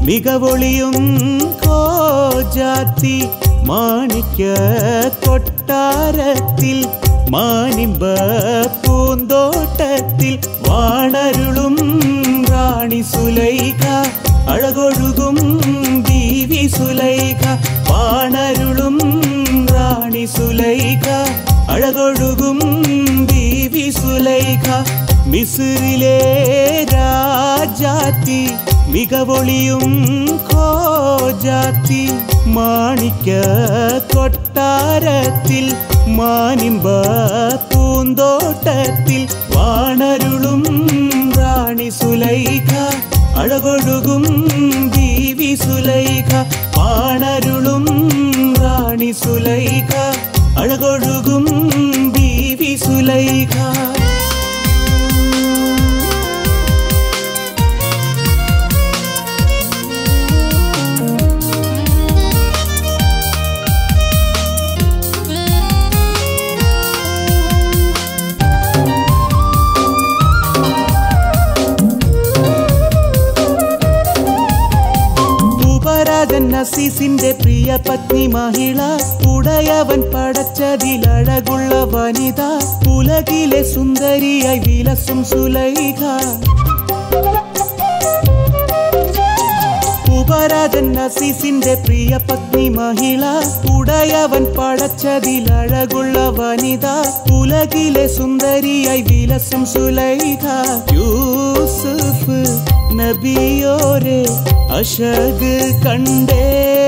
മികവൊളിയും കോജാത്തി മാണിക്യ കൊട്ടാരത്തിൽ മാനിമ്പ പൂന്തോട്ടത്തിൽ വാണരുളും റാണി സുലൈഖ അഴകൊഴുകും ബീവി സുലൈഖ വാണരുളും റാണി സുലൈഖ അഴകൊഴുകും ബീവി സുലൈഖ മിസിറിലെ രാജാത്തി മികവൊളിയും കോജാത്തി മാണിക്യ കൊട്ടാരത്തിൽ മാനിമ്പ പൂന്തോട്ടത്തിൽ വാണരുളും റാണി സുലൈഖ അഴകൊഴുകും ബീവി സുലൈഖ വാണരുളും റാണി സുലൈഖ അഴകൊഴുകും ബീവി സുലൈഖ ഉപരാജൻ നസീസിന്റെ പ്രിയ പത്നി മഹിള ഉടയവൻ പടച്ചതിലഴകുള്ള വനിത ഉലകിലെ സുന്ദരിയായി വിലസും സുലൈഖ ഉപരാജൻ നസീസിന്റെ പ്രിയ പത്നി മഹിള ഉടയവൻ പടച്ചതിലഴകുള്ള വനിത ഉലകിലെ സുന്ദരിയായി വിലസും സുലൈഖ യൂസുഫ് നബിയോരെ അശക് കണ്ടേ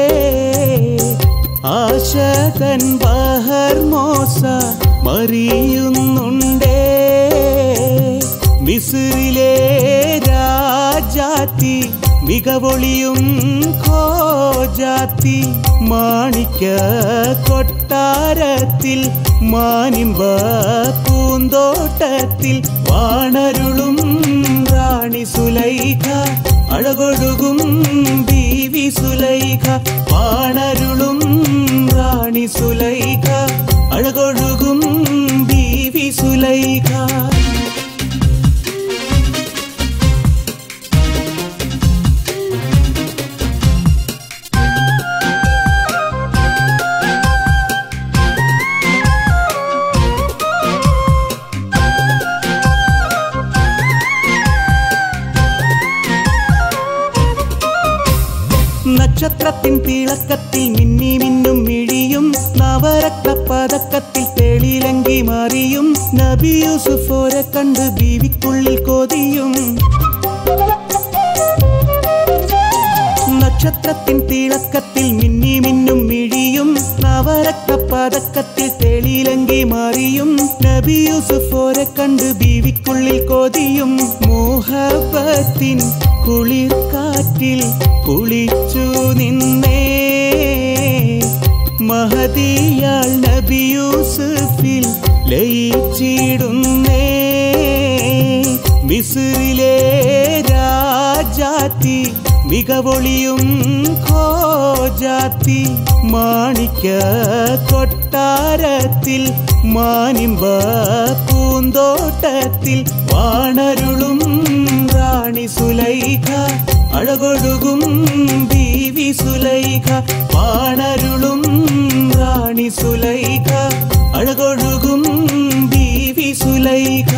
ആശകൻ ബഹർ മോസ മറിയുന്നുണ്ടേ മിസിറിലെ രാജാത്തി മികവൊളിയും കോജാത്തി മാണിക്യ കൊട്ടാരത്തിൽ മാനിമ്പ പൂന്തോട്ടത്തിൽ വാണരുളും റാണി സുലൈഖ അഴകൊഴുകും ബീവി സുലൈഖ വാണരുളും റാണി സുലൈഖ അഴകൊഴുകും ബീവി സുലൈഖ നക്ഷത്രത്തിൻ തിളക്കത്തിൽ മിന്നി മിന്നും മിഴിയും നവരത്ന പതക്കത്തിൽ തെളിലങ്കി മാറിയും നബി യൂസുഫോരെ കണ്ട് ബീവിക്കുള്ളിൽ കൊതിയും നക്ഷത്രത്തിൻ തിളക്കത്തിൽ മിന്നി മിന്നും മിഴിയും നവരത്ന പതക്കത്തിൽ തെളിലങ്കി മാറിയും നബി യൂസുഫോരെ കണ്ട് ബീവിക്കുള്ളിൽ കൊതിയും മോഹബത്തിൻ കുളിർ കാറ്റിൽ കുളിച്ചു നിന്നേ മഹദിയാൾ നബി യൂസുഫിൽ ലയിച്ചിടുന്നേ മിസിറിലെ രാജാത്തി മികവൊളിയും കോജാത്തി മാണിക്യ കൊട്ടാരത്തിൽ മാനിമ്പ പൂന്തോട്ടത്തിൽ വാണരുളും റാണി സുലൈഖ അഴകൊഴുകും ബീവി സുലൈഖ വാണരുളും റാണി സുലൈഖ അഴകൊഴുകും ബീവി സുലൈഖ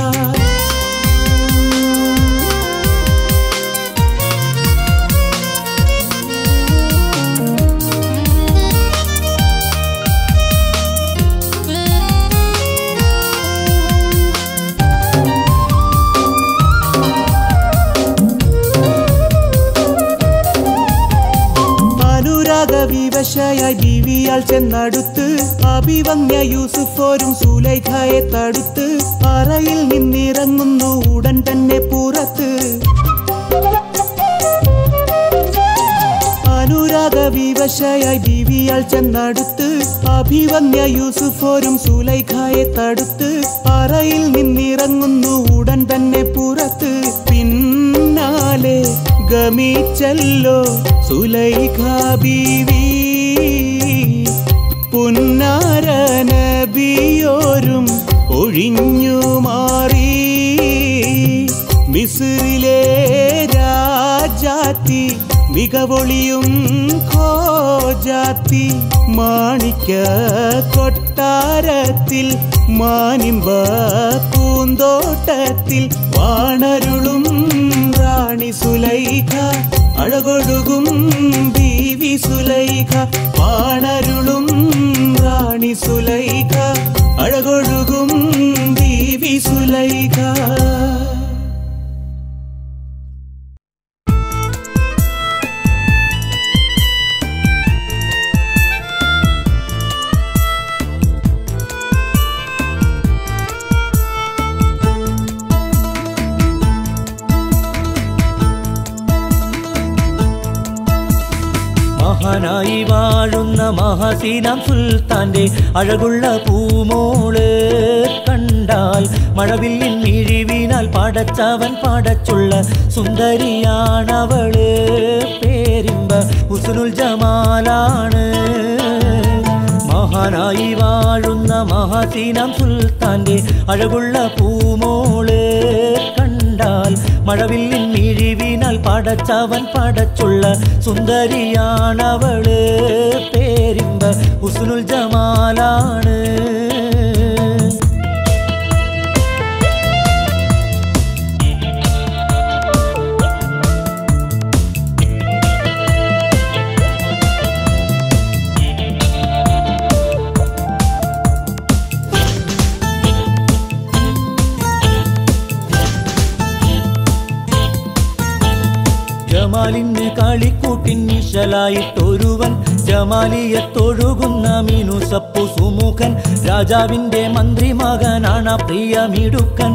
അനുരാഗ വിവശയായി ബീവിയാൾ ചെന്നടുത്ത് അഭിവന്യ യൂസുഫോരും സുലൈഖയെ തടുത്ത് അറയിൽ നിന്നിറങ്ങുന്നു ഉടൻ തന്നെ പുറത്ത് അനുരാഗ വിവശയായി ബീവിയാൾ ചെന്നടുത്ത് അഭിവന്യ യൂസുഫോരും സുലൈഖയെ തടുത്ത് അറയിൽ നിന്നിറങ്ങുന്നു ഉടൻ തന്നെ പുറത്ത് പിന്നാലെ ഗമിച്ചല്ലോ സുലൈഖ ബീവി പുന്നാര നബിയോരും ഒഴിഞ്ഞു മാറി മിസിറിലെ രാജാത്തി മികവൊളിയും ഖോജാത്തി മാണിക്യ കൊട്ടാരത്തിൽ മാനിമ്പ പൂന്തോട്ടത്തിൽ വാണരുളും റാണി സുലൈഖ അഴകൊഴുകും ബീവി സുലൈഖ വാണരുളും റാണി സുലൈഖ അഴകൊഴുകും ബീവി സുലൈഖ മഹാനായി വാഴുന്ന മഹാസീനാം സുൽത്താന്റെ അഴകുള്ള പൂമോള് കണ്ടാൽ മഴവില്ലിൻ മിഴിവിനാൽ പടച്ചവൻ പടച്ചുള്ള സുന്ദരിയാണവള് പേരിമ്പ ഉസുനുൽ ജമാലാണ് മഹാനായി വാഴുന്ന മഹാസീനാം സുൽത്താന്റെ അഴകുള്ള പൂമോള് കണ്ടാൽ മഴവില്ലിൻ മിഴിവിനാൽ പടച്ചവൻ പടച്ചുള്ള സുന്ദരിയാണവള് പേരിമ്പ ഉസുനുൽ ജമാലാണ് ജമാലിന് കളിക്കൂട്ടിൻ നിശലായിട്ടൊരുവൻ ജമാലിയത്തൊഴുകുന്ന മീനുസപ്പു സുമുഖൻ രാജാവിന്റെ മന്ത്രി മകനാണ് പ്രിയമിടുക്കൻ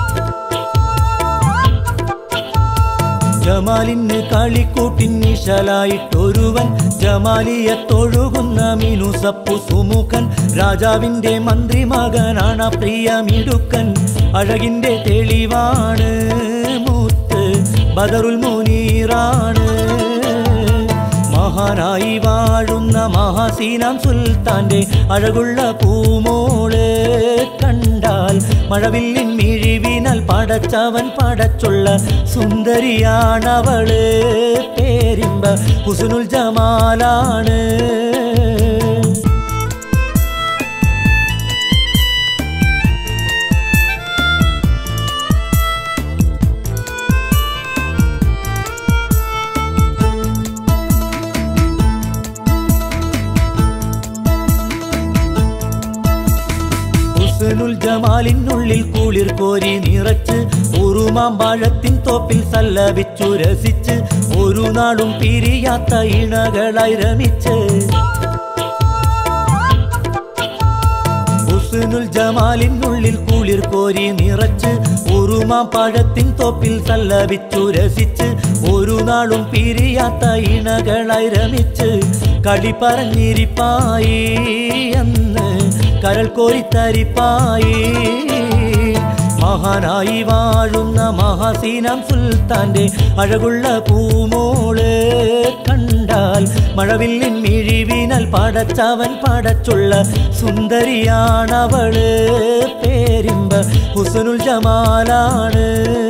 ജമാലിന് കളിക്കൂട്ടിൻ നിശലായിട്ടൊരുവൻ ജമാലിയത്തൊഴുകുന്ന മീനുസപ്പു സുമുഖൻ രാജാവിന്റെ മന്ത്രി മകനാണ് പ്രിയമിടുക്കൻ അഴകിന്റെ തെളിവാണ് മൂത്ത് ബദറുൽ മുനീറാണ് മഹാനായി വാഴുന്ന മഹാസീനാം സുൽത്താന്റെ അഴകുള്ള പൂമോള് കണ്ടാൽ മഴവില്ലിൻ മിഴിവിനാൽ പടച്ചവൻ പടച്ചുള്ള സുന്ദരിയാണവള് പേരിമ്പ ഹുസുനുൽ ജമാലാണ് ഹുസനുൽ ജമാലിനുള്ളിൽ കുളിർ കോരി നിറച്ച് ഉറുമാമ്പാഴത്തിൻ തോപ്പിൽ സല്ലപിച്ചു രസിച്ച് ഒരു നാളും പിരിയാത്ത ഇണകളായി രമിച്ച് ഹുസ്നുൽ ജമാലിനുള്ളിൽ കുളിർ കോരി നിറച്ച് ഉറുമാമ്പഴത്തിൻ തോപ്പിൽ സല്ലപിച്ചു രസിച്ച് ഒരു നാളും പിരിയാത്ത ഇണകളായി രമിച്ച് കളി പറഞ്ഞിരിപ്പായി എന്ന് കരൾ കോരിത്തരിപ്പായി മഹാനായി വാഴുന്ന മഹാസീനാം സുൽത്താന്റെ അഴകുള്ള പൂമോള് കണ്ടാൽ മഴവില്ലിൻ മിഴിവിനാൽ പടച്ചവൻ പടച്ചുള്ള സുന്ദരിയാണവള് പേരിമ്പ ഹുസനുൽ ജമാലാണ്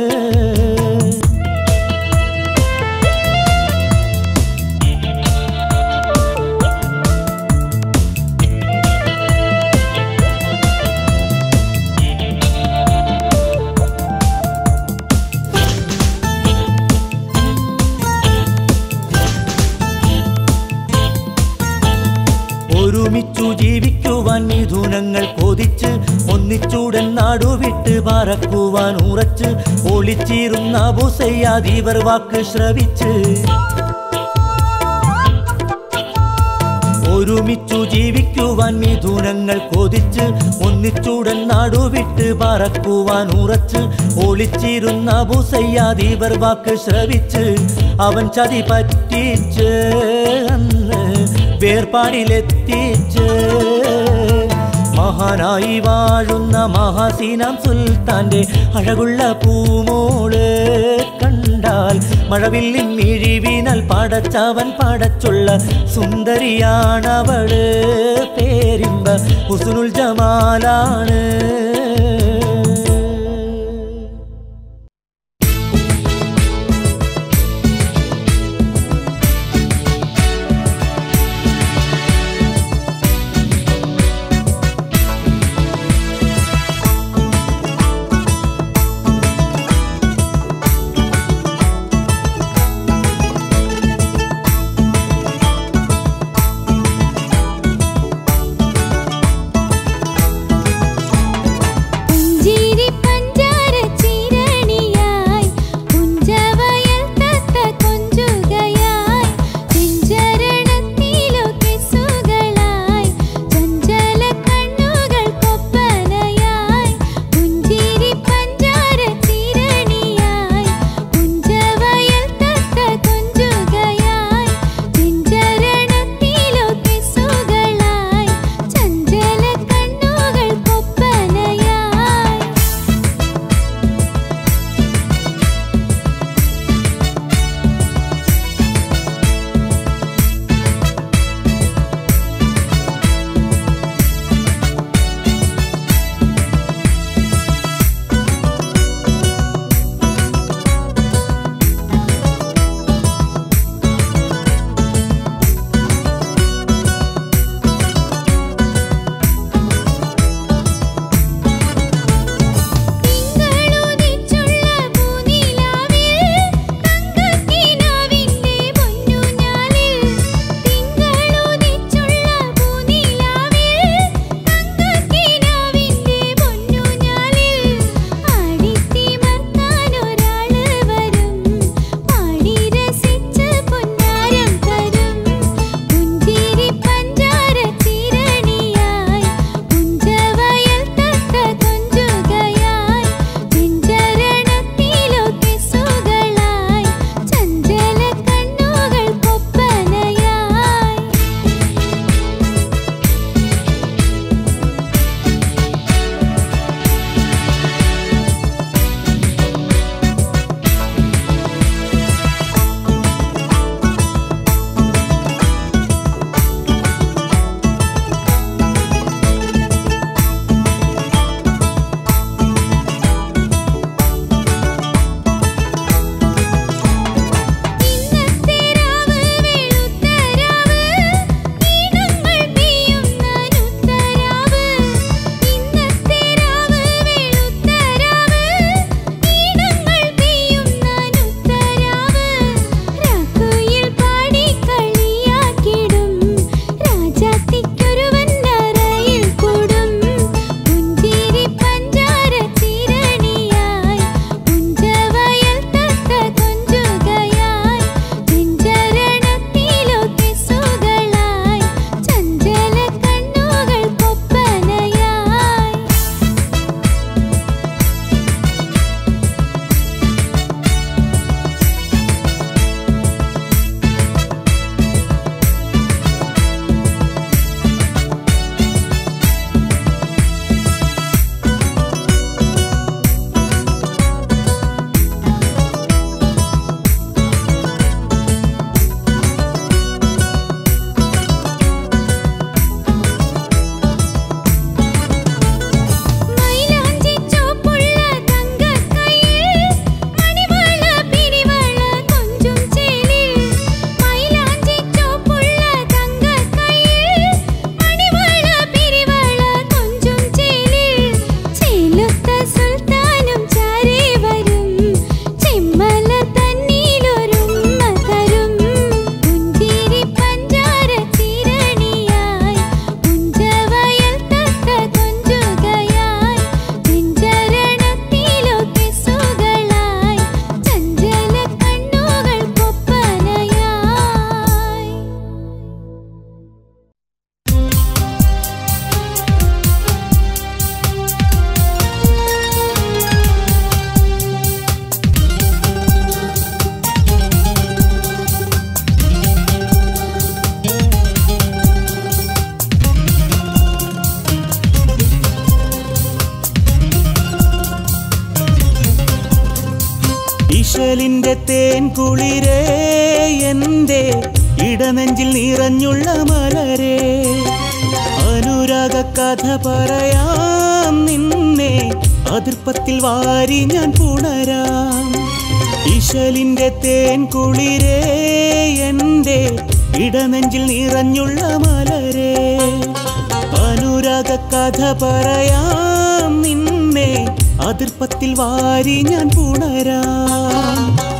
ഒരുമിച്ചു ജീവിക്കുവാൻ മിഥുനങ്ങൾ കൊതിച്ച് ഒന്നിച്ചൂടൻ നാടുവിട്ട് പറക്കുവാൻ ഉറച്ച് ഒളിച്ചിരുന്ന ബുസയ്യാദീവർ വാക്ക് ശ്രവിച്ച് ഒരുമിച്ചു ജീവിക്കുവാൻ മിഥുനങ്ങൾ കൊതിച്ച് ഒന്നിച്ചൂടൻ നാടുവിട്ട് പറക്കുവാൻ ഉറച്ച് ഒളിച്ചിരുന്ന ബുസയ്യാദീവർ വാക്ക് ശ്രവിച്ച് അവൻ ചതി പറ്റിച്ച് അന്ന് വേർപാടിലെത്തിച്ച് മഹാനായി വാഴുന്ന മഹാസീനാം സുൽത്താന്റെ അഴകുള്ള പൂമോള് കണ്ടാൽ മഴവില്ലിൻ മിഴിവിനാൽ പടച്ചവൻ പടച്ചുള്ള സുന്ദരിയാണവള് പേരിമ്പ ഹുസുനുൽ ജമാലാണ് ഇശലിന്റെ തേൻ കുളിരേ എന്റെ ഇടനെഞ്ചിൽ നിറഞ്ഞുള്ള മലരേ അനുരാഗ കഥ പറയാം നിന്നെ അതിർപ്പത്തിൽ വാരി ഞാൻ പുണരാം ഇശലിന്റെ തേൻ കുളിരേ എന്റെ ഇടനെഞ്ചിൽ നിറഞ്ഞുള്ള മലരേ അനുരാഗ കഥ പറയാം നിന്നെ അതിർപ്പത്തിൽ വാരി ഞാൻ പുണരാം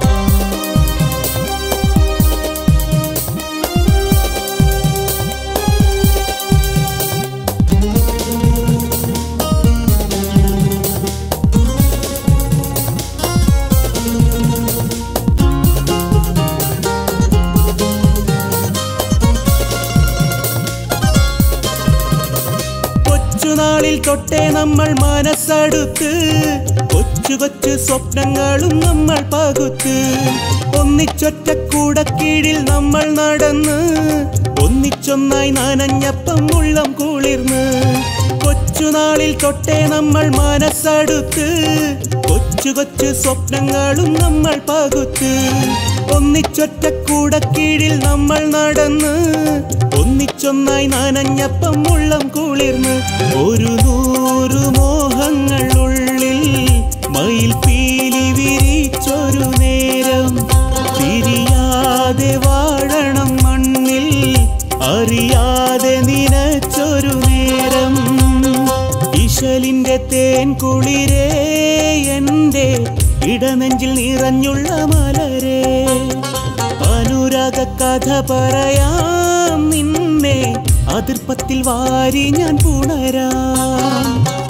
കൊച്ചുനാളിൽ തൊട്ടേ നമ്മൾ മനസ്സടുത്ത് കൊച്ചു കൊച്ചു സ്വപ്നങ്ങളും നമ്മൾ പകുത്ത് ഒന്നിച്ചൊറ്റ കൂടക്കീഴിൽ നമ്മൾ നടന്ന് ഒന്നിച്ചൊന്നായി നനഞ്ഞപ്പം ഉള്ളം കുളിർന്ന് കൊച്ചുനാളിൽ തൊട്ടേ നമ്മൾ മനസ്സടുത്ത് കൊച്ചു കൊച്ചു സ്വപ്നങ്ങളും നമ്മൾ പകുത്ത് ഒന്നിച്ചൊറ്റ കൂടക്കീഴിൽ നമ്മൾ നടന്ന് ഒന്നിച്ചൊന്നായി നനഞ്ഞപ്പം ഉള്ളം കുളിർന്ന് ഒരു നൂറു മോഹങ്ങൾ ഉള്ളിൽ മയിൽ പീലി വിരിച്ചൊരു നേരം തിരിയാതെ വാഴണം മണ്ണിൽ അറിയാതെ നിനച്ചൊരു നേരം ഇശലിന്റെ തേൻ കുളിരേ എന്റെ ഇടനെഞ്ചിൽ നിറഞ്ഞുള്ള മലരേ അനുരാഗ കഥ പറയാം നിന്നെ അതിർപ്പത്തിൽ വാരി ഞാൻ പുണരാം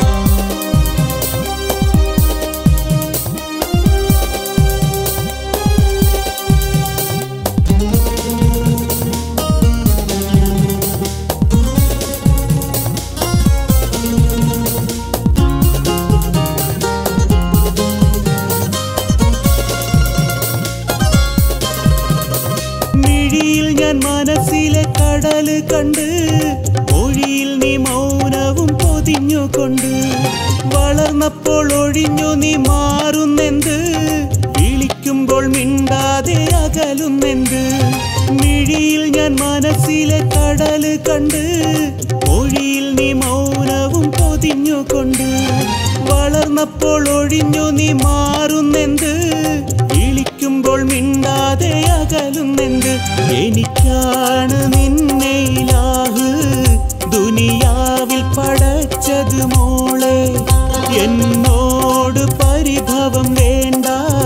മിഴിയിൽ ഞാൻ മനസ്സിലെ കടല് കണ്ട് മൊഴിയിൽ നീ മൗനവും പൊതിഞ്ഞുകൊണ്ട് വളർന്നപ്പോൾ ഒഴിഞ്ഞു നീ മാറുന്നെന്ത് വിളിക്കുമ്പോൾ മിണ്ടാതെ അകലുന്നെന്ത് മിഴിയിൽ ഞാൻ മനസ്സിലെ കടല് കണ്ട് മൊഴിയിൽ നീ മൗനവും പൊതിഞ്ഞുകൊണ്ട് വളർന്നപ്പോൾ ഒഴിഞ്ഞു നീ മാറുന്നെന്ത് വിളിക്കുമ്പോൾ മിണ്ടാതെ അകലുന്നെന്ത് എനിക്കാണ് നിന്നെ ഇലാഹ് ദുനിയാവിൽ പടച്ചത് മോളെ എന്നോട് പരിഭവം വേണ്ട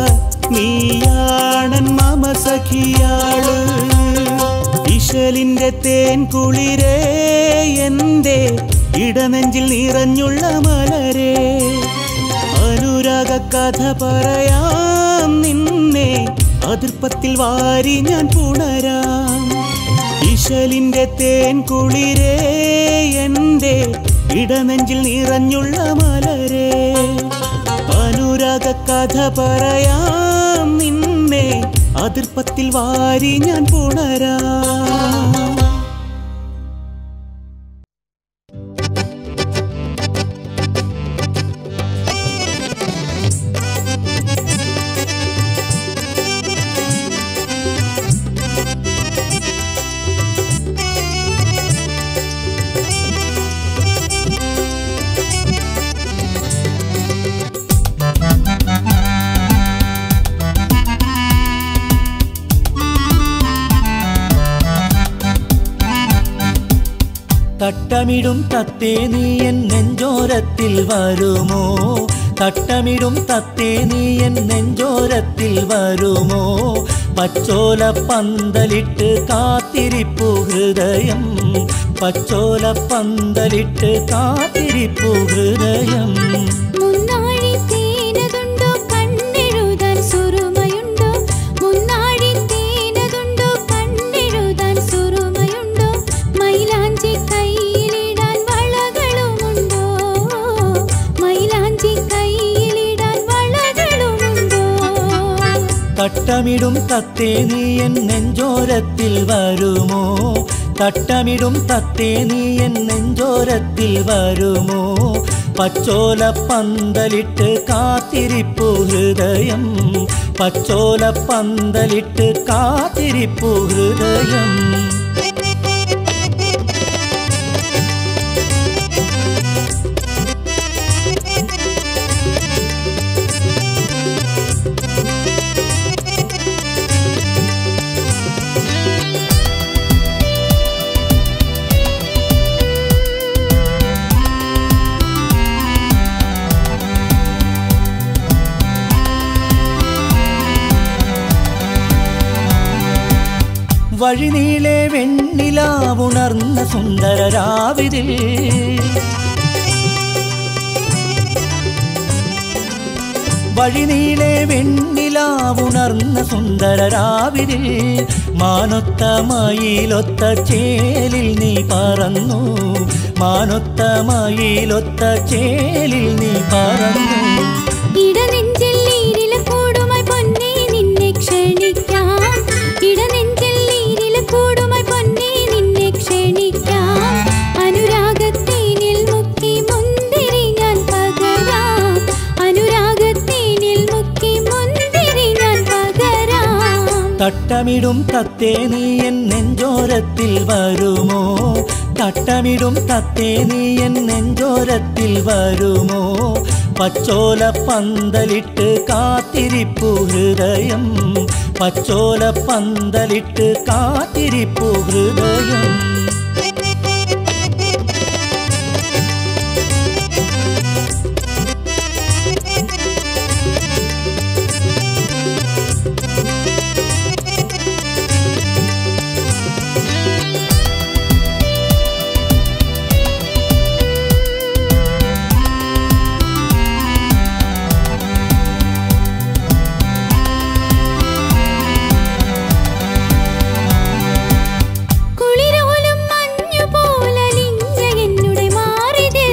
നീയാണൻ മമ സഖിയാള് ഇശലിന്റെ തേൻ കുളിരേ എന്റെ ഇടനെഞ്ചിൽ നിറഞ്ഞുള്ള മലരേ അനുരാഗ കഥ പറയാം നിന്നെ അതിർപ്പത്തിൽ വാരി ഞാൻ പുണരാം ഇശലിന്റെ തേൻ കുളിരേ എന്റെ ഇടനെഞ്ചിൽ നിറഞ്ഞുള്ള മലരേ അനുരാഗ കഥ പറയാം നിന്നെ അതിർപ്പത്തിൽ വാരി ഞാൻ പുണരാം തട്ടമിടും തത്തേ നീ എൻ നെഞ്ചോരത്തിൽ വരുമോ തട്ടമിടും തത്തേ നീ എൻ നെഞ്ചോരത്തിൽ വരുമോ പച്ചോല പന്തലിട്ട് കാത്തിരിപ്പു ഹൃദയം പച്ചോല പന്തലിട്ട് കാത്തിരിപ്പു ഹൃദയം മുന്നാഴി തേനതുണ്ടോ കണ്ണെഴുതാൻ സുറുമയുണ്ടോ മുന്നാഴി തേനതുണ്ടോ കണ്ണെഴുതാൻ സുറുമയുണ്ടോ മൈലാഞ്ചി കയ്യിലിടാൻ വളകളുമുണ്ടോ മൈലാഞ്ചി കയ്യിലിടാൻ വളകളുമുണ്ടോ തട്ടമിടും തത്തേ നീ എൻ നെഞ്ചോരത്തിൽ വരുമോ തട്ടമിടും തത്തേ നീ എൻ നെഞ്ചോരത്തിൽ വരുമോ പച്ചോല പന്തലിട്ട് കാത്തിരിപ്പു ഹൃദയം പച്ചോല പന്തലിട്ട് കാത്തിരിപ്പു ഹൃദയം വഴിനീളെ വെണ്ണിലാവുണർന്ന സുന്ദര രാവിതിൽ വഴിനീളെ വെണ്ണിലാവുണർന്ന സുന്ദര രാവിതിൽ മാനൊത്ത മയിലൊത്ത ചേലിൽ നീ പറന്നു മാനൊത്ത മയിലൊത്ത ചേലിൽ നീ പറന്നു ഇടനെഞ്ചിൽ നീരില കൂടുമായി പൊന്നേ നിന്നെ ക്ഷണിക്കാം ഇടനെഞ്ചിൽ നീരില കൂടുമായി പൊന്നേ നിന്നെ ക്ഷണിക്കാം അനുരാഗത്തേനിൽ മുക്കി മുന്തിരി ഞാൻ പകരാം അനുരാഗത്തേനിൽ മുക്കി മുന്തിരി ഞാൻ പകരാം തട്ടമിടും തത്തേ നീ എൻ നെഞ്ചോരത്തിൽ വരുമോ തട്ടമിടും തത്തേ നീ എൻ നെഞ്ചോരത്തിൽ വരുമോ പച്ചോല പന്തലിട്ട് കാത്തിരിപ്പു ഹൃദയം പച്ചോല പന്തലിട്ട് കാത്തിരിപ്പു ഹൃദയം കുളിരോലും മഞ്ഞു പോലലിഞ്ഞ എന്നുടെ മാറിതിൽ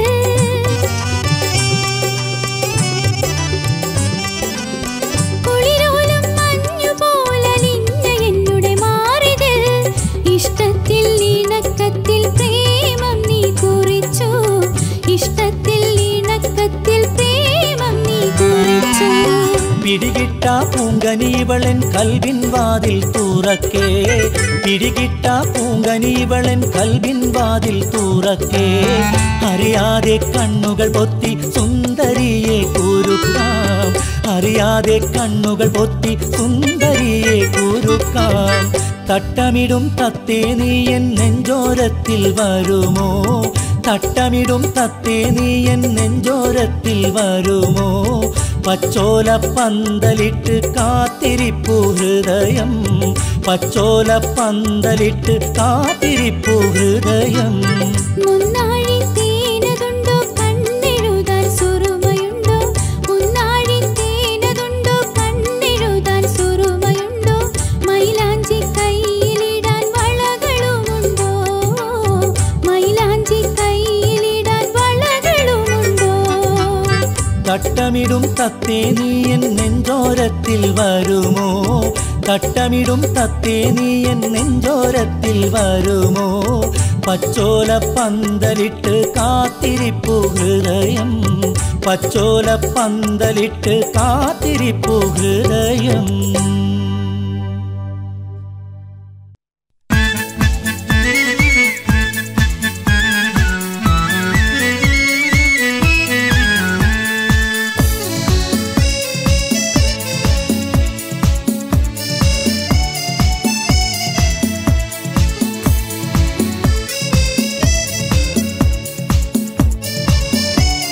കുളിരോലും മഞ്ഞു പോലലിഞ്ഞ എന്നുടെ മാറിതിൽ ഇഷ്ടത്തിൽ ഇണക്കത്തിൽ പ്രേമം നീ കുറിച്ചു ഇഷ്ടത്തിൽ ഇണക്കത്തിൽ പ്രേമം നീ കുറിച്ചു പിടികിട്ട പൂങ്കനീവളൻ കൽവിൻ വാതിൽ തുറക്കേ പിടികിട്ട പൂങ്കനീവളൻ കൽവിൻ വാതിൽ തുറക്കേ അറിയാതെ കണ്ണുകൾ പൊത്തി സുന്ദരിയെ കുരുക്കാം അറിയാതെ കണ്ണുകൾ പൊത്തി സുന്ദരിയെ കുരുക്കാം തട്ടമിടും തത്തേ നീ എൻ നെഞ്ചോരത്തിൽ വരുമോ തട്ടമിടും തത്തേ നീ എൻ നെഞ്ചോരത്തിൽ വരുമോ പച്ചോല പന്തലിട്ട് കാത്തിരിപ്പു ഹൃദയം പച്ചോല പന്തലിട്ട് കാത്തിരിപ്പു ഹൃദയം മുന്നാഴി തേനതുണ്ടോ കണ്ണെഴുതാൻ സുറുമയുണ്ടോ മുന്നാഴി തേനതുണ്ടോ കണ്ണെഴുതാൻ സുറുമയുണ്ടോ മൈലാഞ്ചി കയ്യിലിടാൻ വളകളുമുണ്ടോ മൈലാഞ്ചി കയ്യിലിടാൻ വളകളുമുണ്ടോ തട്ടമിടും തത്തേ നീ എൻ നെഞ്ചോരത്തിൽ വരുമോ തട്ടമിടും തത്തേ നീ എൻ നെഞ്ചോരത്തിൽ വരുമോ പച്ചോല പന്തലിട്ട് കാത്തിരിപ്പു ഹൃദയം പച്ചോല പന്തലിട്ട് കാത്തിരിപ്പു ഹൃദയം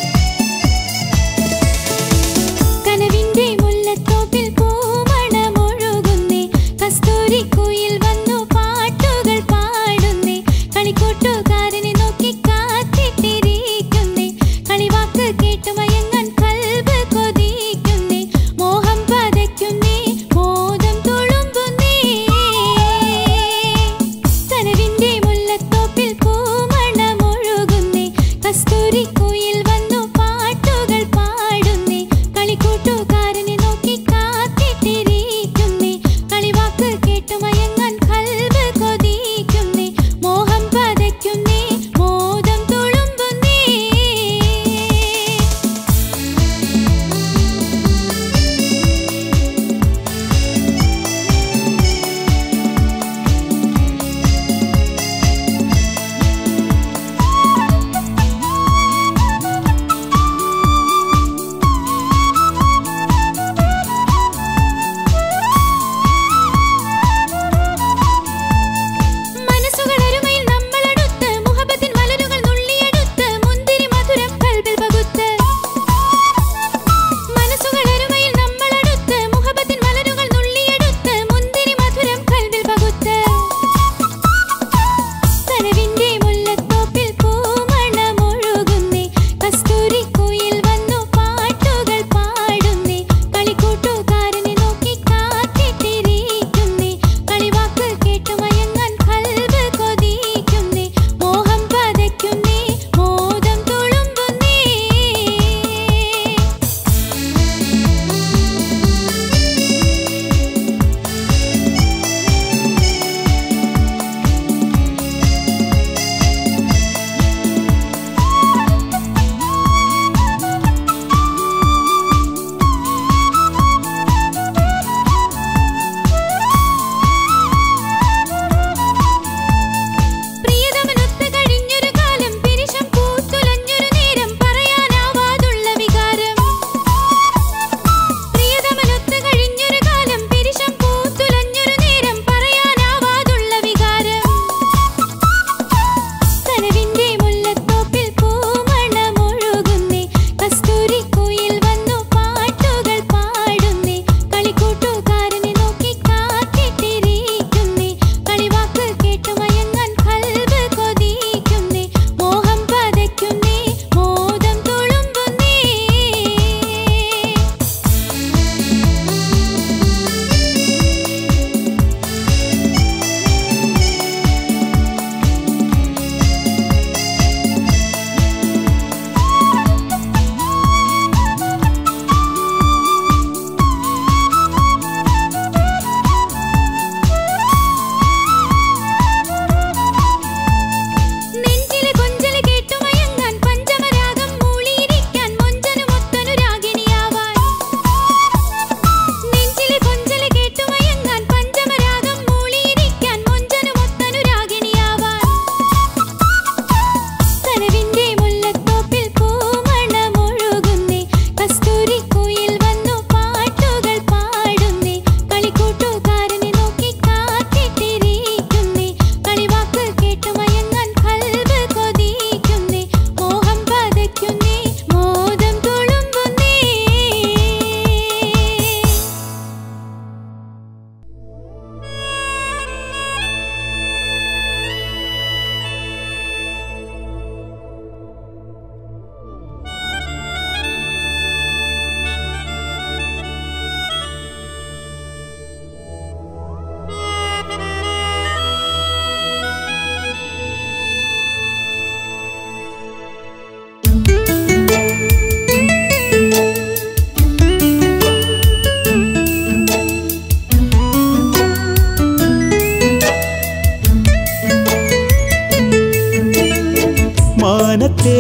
കനവിന്റെ മുല്ലത്തോപ്പിൽ പൂമണമോ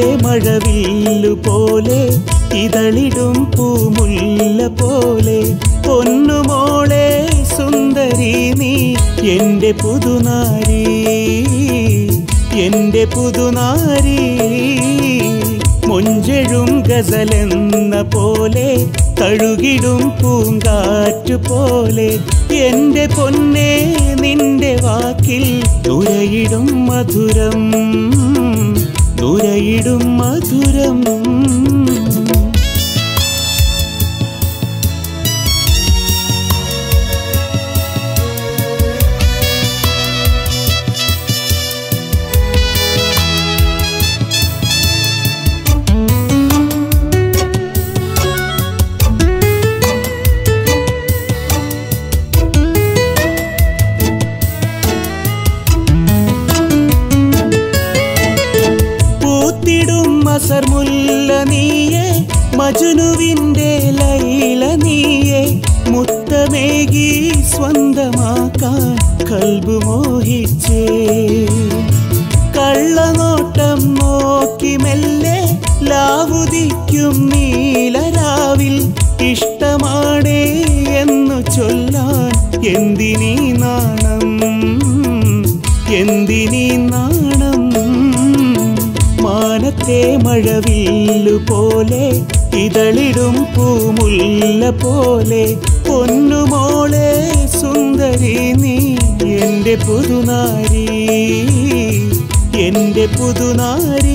മഴവില്ലു പോലെ ഇതളിടും പൂമുല്ല പോലെ പൊന്നുമോളെ സുന്ദരി നീ എന്റെ പുതുനാരി എന്റെ പുതുനാരി മൊഞ്ചെഴും ഗസലെന്ന പോലെ തഴുകിടും പൂങ്കാറ്റു പോലെ എന്റെ പൊന്നെ നിന്റെ വാക്കിൽ നുരയിടും മധുരം നുരയിടും മധുരം പൂത്തിടും മസർമുല്ല നീയെ മജുനുവിൻ്റെ ലൈല നീയെ മുത്തമേകി സ്വന്തമാക്കാൻ കൽബു മോഹിച്ചേ കള്ളനോട്ടം നോക്കി മെല്ലെ ലാവുദിക്കും നീലരാവിൽ ഇഷ്ടമാണേ എന്നു ചൊല്ലാൻ എന്തിനീ നാണം എന്തിനീ നാണം മാനത്തെ മഴവില്ലു പോലെ ഇതളിടും പൂമുല്ല പോലെ പൊന്നുമോളെ സുന്ദരി നീ എന്റെ പുതുനാരി എന്റെ പുതുനാരി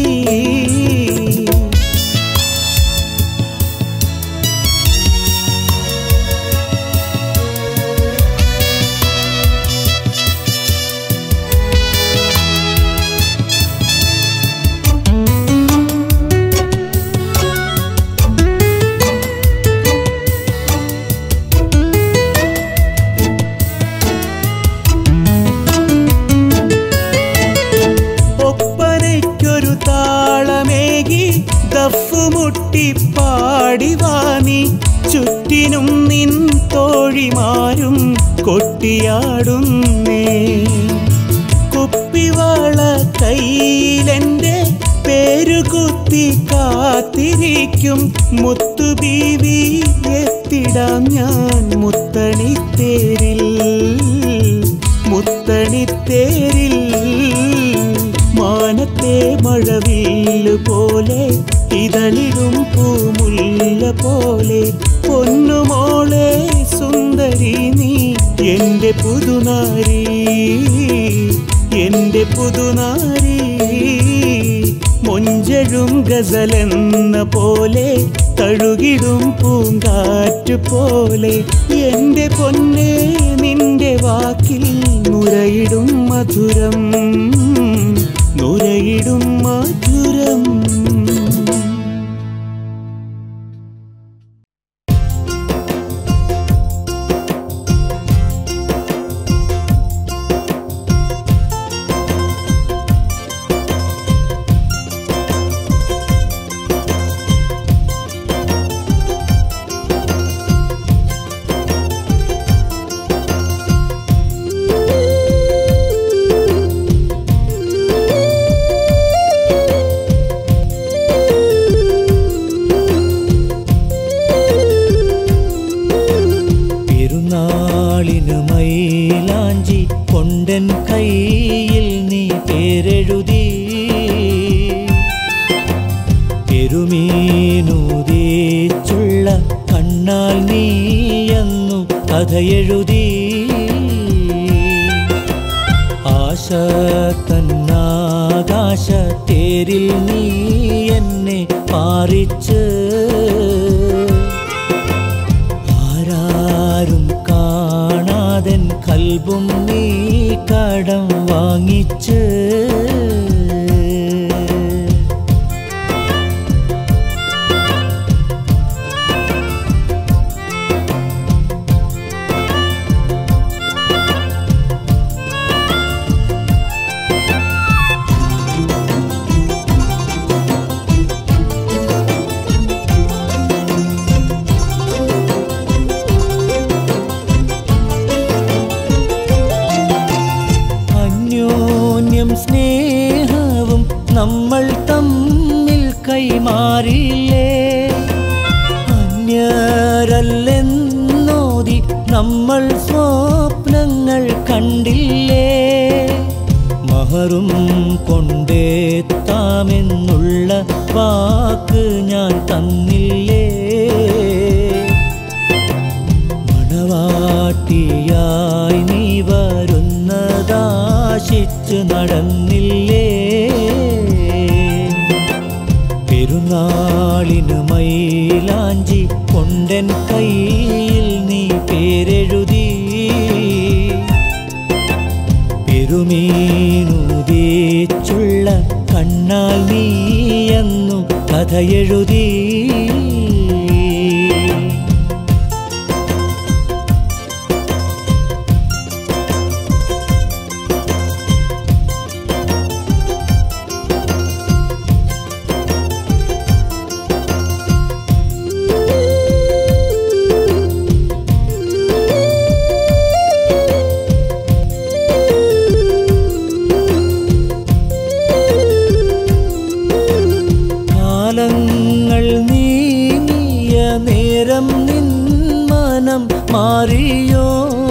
ഒപ്പനയ്ക്കൊരു താളമേകി ദഫുമുട്ടി പാടി വാനി ചുറ്റിനും നിൻ തോഴിമാരും കൊട്ടിയാടുന്നേ കുപ്പിവാള കയ്യിലെന്റെ പേരുകുത്തി കാത്തിരിക്കും മുത്തുബീവി എത്തിടാം ഞാൻ മുത്തണിത്തേരിൽ മുത്തണിത്തേരിൽ മാനത്തെ മഴവില്ലു പോലെ ഇതളിടും പൂമുല്ല പോലെ പൊന്നുമോളെ സുന്ദരി നീ എന്റെ പുതുനാരി എന്റെ പുതുനാരി മൊഞ്ചഴും ഗസലെന്ന പോലെ തഴുകിടും പൂങ്കാറ്റു പോലെ എന്റെ പൊന്നെ നിന്റെ വാക്കിൽ നുരയിടും മധുരം നുരയിടും മധുരം പെരുന്നാളിന് മൈലാഞ്ചി കൊണ്ടൻ കയ്യിൽ നീ പേരെഴുതി പെരുമീനുദീച്ചുള്ള കണ്ണാൽ നീയെന്നു കഥയെഴുതി ആശ തന്നാകാശ തേരിൽ നീ എന്നെ പാറിച്ച് ആരാരും കാണാതൻ കൽബും നീ കടം വാങ്ങിച്ച് അന്യോന്യം സ്നേഹ കൈമാറിയില്ലേ അന്യരല്ലെന്നോതി നമ്മൾ സ്വപ്നങ്ങൾ കണ്ടില്ലേ മഹറും കൊണ്ടേത്താമെന്നുള്ള വാക്ക് ഞാൻ തന്നില്ലേ മണവാട്ടിയായി നീ വരുന്നതാശിച്ച് നടന്നില്ലേ പെരുന്നാളിന് മൈലാഞ്ചി കൊണ്ടൻ കയ്യിൽ നീ പേരെഴുതി പെരുമീനുദീച്ചുള്ള കണ്ണാൽ നീയെന്നു കഥയെഴുതി കാലങ്ങൾ നീങ്ങിയ നേരം നിൻ മനം മാറിയോ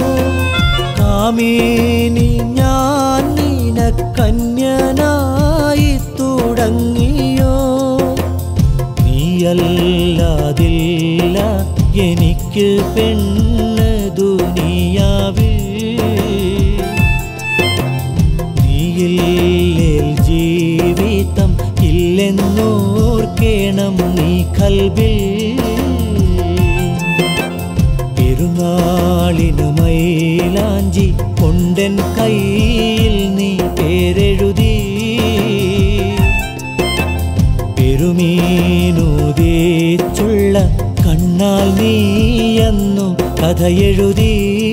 കാമീനി ഞാൻ നിനക്കന്യനായി തുടങ്ങിയോ നീയല്ലാതില്ല എനിക്ക് പെണ്ണ് ദുനിയാവിൽ നീയില്ലേൽ ജീവിതം ഇല്ലെന്നോർക്കേണം നീ കൽബിൽ പെരുന്നാളിന് മൈലാഞ്ചി കൊണ്ടൻ കയ്യിൽ നീ പേരെഴുതി പെരുമീനുദീച്ചുള്ള കണ്ണാൽ നീയെന്നു കഥയെഴുതി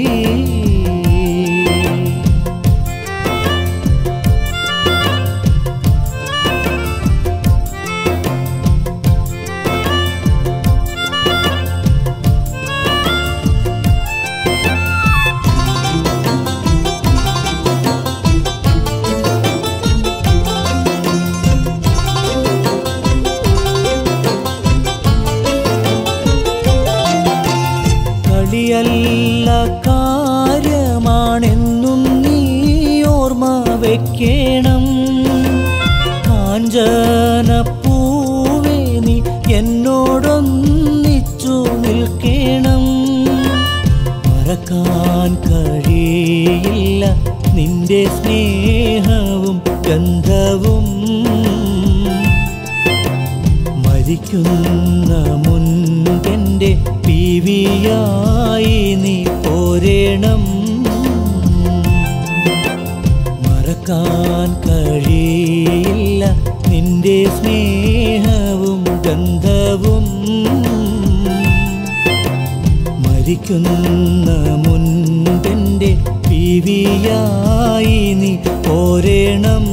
കളിയല്ല കാര്യമാണെന്നും നീ ഓർമ്മ വെക്കണം കാഞ്ചനപ്പൂവേ നീ എന്നോടൊന്നിച്ചു നിൽക്കണം മറക്കാൻ കഴിയില്ല നിന്റെ സ്നേഹവും ഗന്ധവും മരിക്കുന്ന മുൻപെൻ്റെ പീവിയായി നീ പോരേണം മറക്കാൻ കഴിയില്ല നിന്റെ സ്നേഹവും ഗന്ധവും മരിക്കുന്ന മുൻപെൻ്റെ പീവിയായി നീ പോരേണം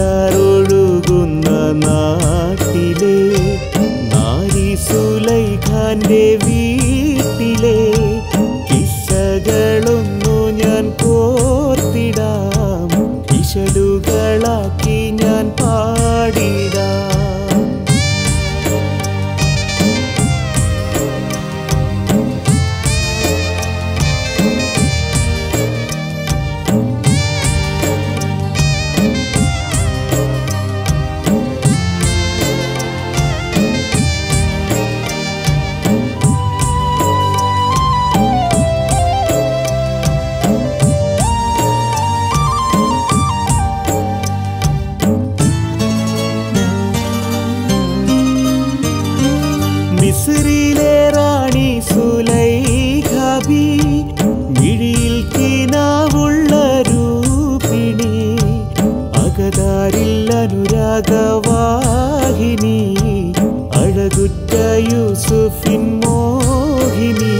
നൈലാറൊഴുകുന്ന നാട്ടിലെ നാരി സുലൈഖാന്റെ വീട്ടിലെ കിസ്സകളൊന്നു ഞാൻ കോർത്തിടാം ഇശലുകളാക്കി ഞാൻ പാടിടാം മിസ്രിലെ റാണി സുലൈഖാബി മിഴിയിൽ കിനാവുള്ള രൂപിണി അകതാരിൽ അനുരാഗവാഹിനി അഴകുറ്റ യൂസുഫിൻ മോഹിനി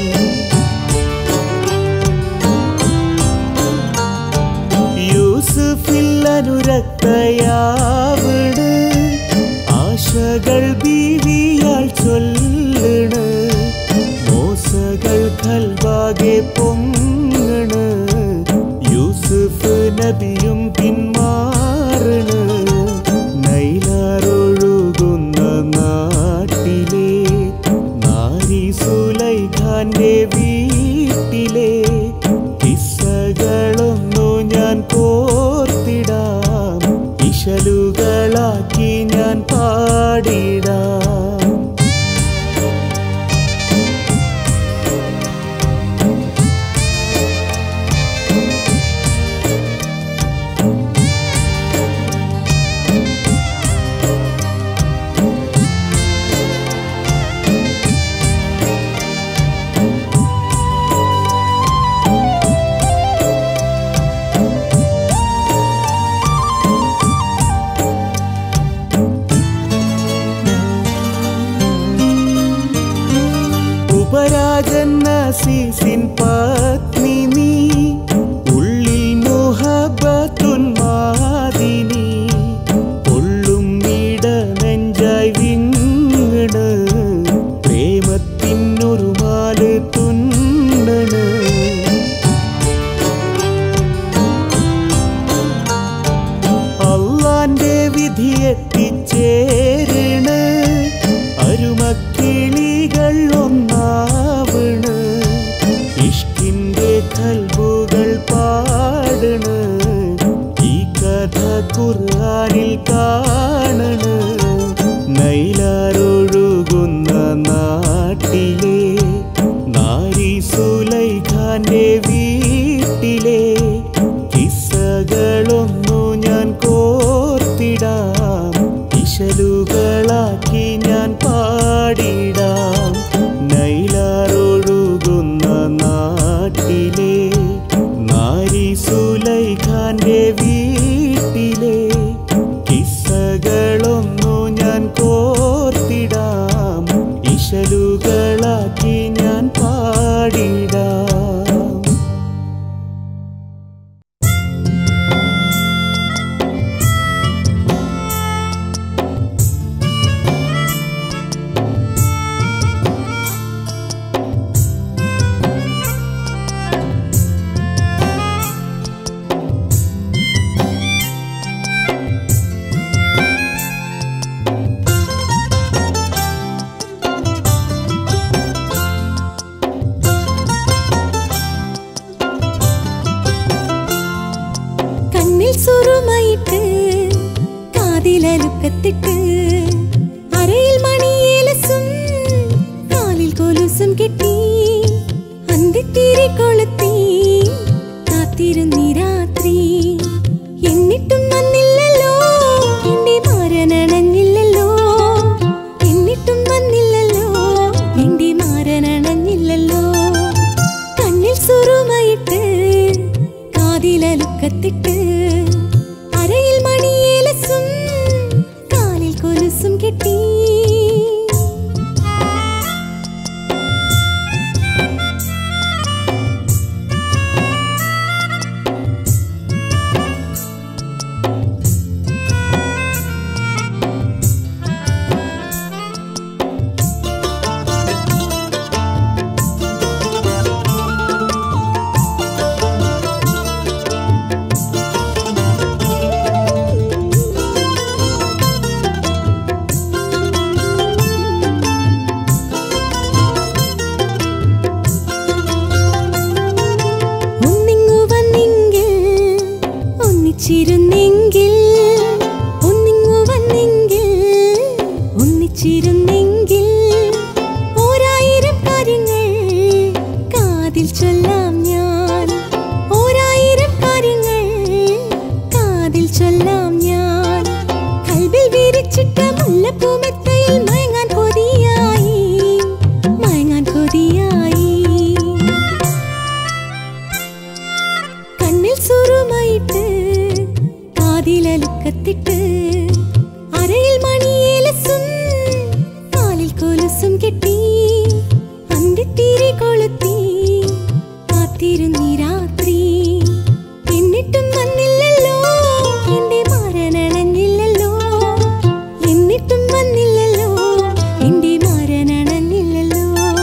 യൂസുഫിൽ അനുരക്തയാവിട് ആശകൾ ബീവിയാൾ ചൊല്ലണ് മോസകൾ കൽവാകെ പൊങ്ങണ് യൂസുഫ് നബിയും പിന്മാറണ് നൈലാറൊഴുകുന്ന നാട്ടിലെ നാരി സുലൈഖാന്റെ വീട്ടിലെ കിസ്സകളൊന്നു ഞാൻ കോർത്തിടാം ഇശലുകളാക്കി ഞാൻ പാടിടാം ഉപരാജൻ നസീസിൻ പത്നി നീ ഉള്ളിൽ മുഹബത്തുൻ മാതിനി കൊള്ളും ഇട നെഞ്ചായി വിങ്ങണ് പ്രേമത്തിനൊരു മാല് തുന്നണ് അള്ളാന്റെ വിധി എത്തിച്ചേരണ അരുമക്കിളികൾ ഒന്നാവണ് ഇഷ്കിന്റെ കൽബുകൾ പാടണ് ഈ കഥ ഖുർആനിൽ കാണണ് നൈലാറൊഴുകുന്ന നാട്ടിലെ നാരി സുലൈഖാന്റെ വീട്ടിലെ കിസ്സകളൊന്നു ഞാൻ കോർത്തിടാം ഇശലുകളാക്കി ഞാൻ പാടിടാം നൈലാറൊഴുകുന്ന നാട്ടിലെ നാരി സുലൈഖാന്റെ വീട്ടിലെ കിസ്സകളൊന്നു ഞാൻ കോർത്തിടാം ഇശലുകളാക്കി ഞാൻ പാടിടാം വിരിച്ചിട്ട മുല്ലപ്പൂമെത്തയിൽ മയങ്ങാൻ കൊതിയായി മയങ്ങാൻ കൊതിയായി കണ്ണിൽ സുറുമായിട്ട് കാതിലലുക്കത്തിട്ട് അരയിൽ മണിയേലസും കാലിൽ കൊലുസും കെട്ടി അന്തിത്തിരി കൊളുത്തി കാത്തിരുന്നീ രാത്രി എന്നിട്ടും വന്നില്ലല്ലോ എന്റെ മാരനണഞ്ഞില്ലല്ലോ എന്നിട്ടും വന്നില്ലല്ലോ എന്റെ മാരനണഞ്ഞില്ലല്ലോ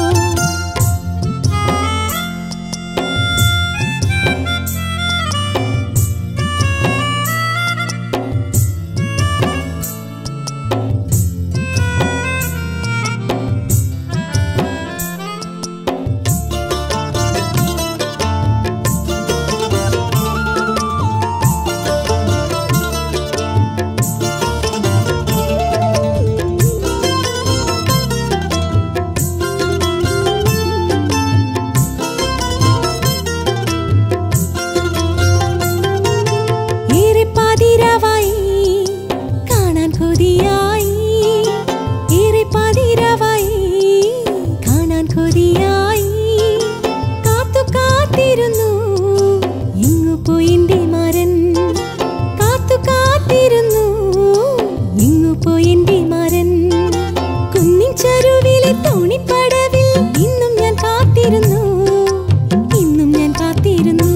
ഏറെ പാതിരാവായി കാണാൻ കൊതിയായി ഏറെ പാതിരാവായി കാണാൻ കൊതിയായി കാത്തു കാത്തിരുന്നു ഇങ്ങു പോയിന്റെ മരൻ കാത്തു കാത്തിരുന്നു ഇങ്ങു പോയിന്റെ മരൻ കുന്നിൻ ചരുവിലെ തോണിപ്പടവിൽ ഇന്നും ഞാൻ കാത്തിരുന്നു ഇന്നും ഞാൻ കാത്തിരുന്നു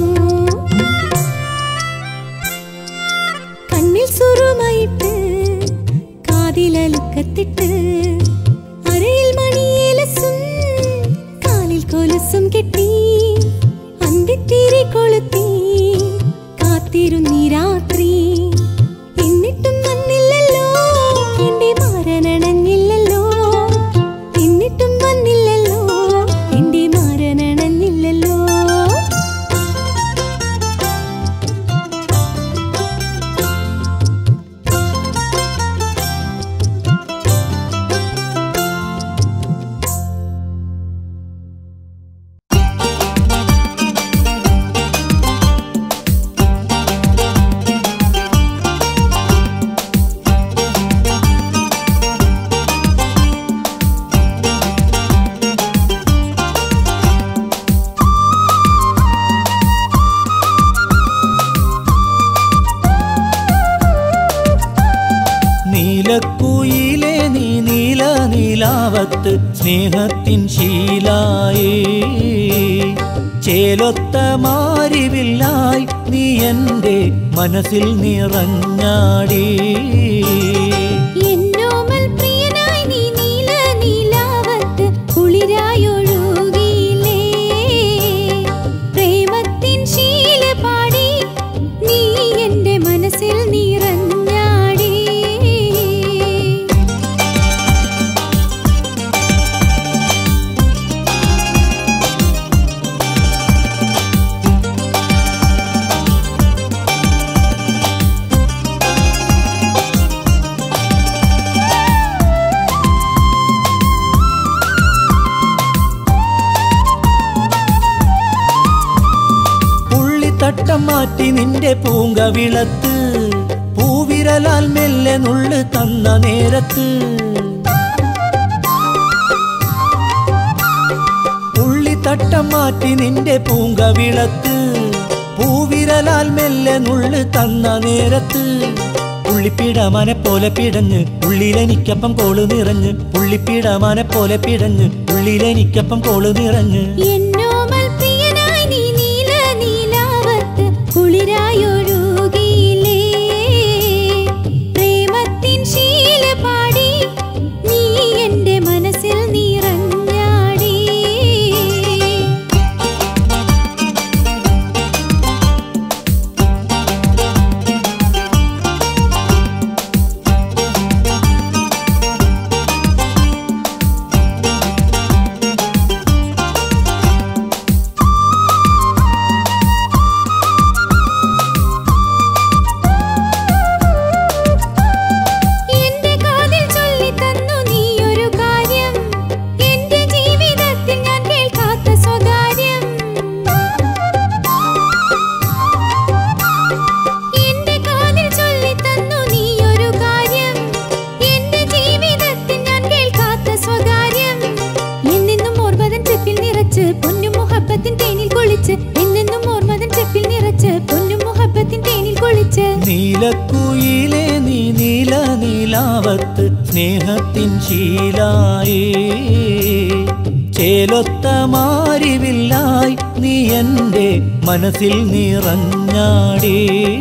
കണ്ണിൽ സുറുമായിട്ട് കാതിലലുക്കത്തിട്ട് അരയിൽ മണിയേലസും കാലിൽ കൊലുസും കെട്ടി അന്തിത്തിരി കൊളുത്തി കാത്തിരുന്നീ രാത്രി എന്നിട്ടും വന്നില്ലല്ലോ എന്റെ മാരനണഞ്ഞില്ലല്ലോ എന്നിട്ടും വന്നില്ലല്ലോ എന്റെ മാരനണഞ്ഞില്ലല്ലോ നീലക്കുയിലെ നീ നീല നീലാവത്ത് സ്നേഹത്തിൻ ശീലായേ ചേലൊത്ത മാരിവില്ലായി നീ എൻ്റെ മനസ്സിൽ നിറഞ്ഞാടി എന്നോമൽ പ്രിയനായി നീ നീല നീലാവത്ത് കുളിരായൊഴുകിയില്ലേ പ്രേമത്തിൻ ശീല പാടി നീ എൻ്റെ മനസ്സിൽ നിറഞ്ഞാടി പുള്ളിത്തട്ടം മാറ്റി നിന്റെ പൂങ്കവിളത്ത് പൂവിരലാൽ മെല്ലെ നുള്ളു തന്ന നേരത്ത് പുള്ളിത്തട്ടം മാറ്റി നിന്റെ പൂങ്കവിളത്ത് പൂവിരലാൽ മെല്ലെ നുള്ളു തന്ന നേരത്ത് പുള്ളിപ്പിടമാനെ പോലെ പിടഞ്ഞ് ഉള്ളിലെനിക്കപ്പം കോള് നിറഞ്ഞ് പുള്ളിപ്പിടമാനെ പോലെ പിടഞ്ഞ് ഉള്ളിലെനിക്കപ്പം കോള് നിറഞ്ഞ് എന്നോമൽ പ്രിയനായി നീ നീല നീലാവത്ത് കുളിരായൊഴുകിയില്ലേ പ്രേമത്തിൻ ശീല പാടി നീ എൻ്റെ മനസ്സിൽ നിറഞ്ഞാടി നീലക്കുയിലെ നീ നീല നീലാവത്ത് സ്നേഹത്തിൻ ശീലായേ ചേലൊത്ത മാരിവില്ലായി നീ എൻ്റെ മനസ്സിൽ നിറഞ്ഞാടേ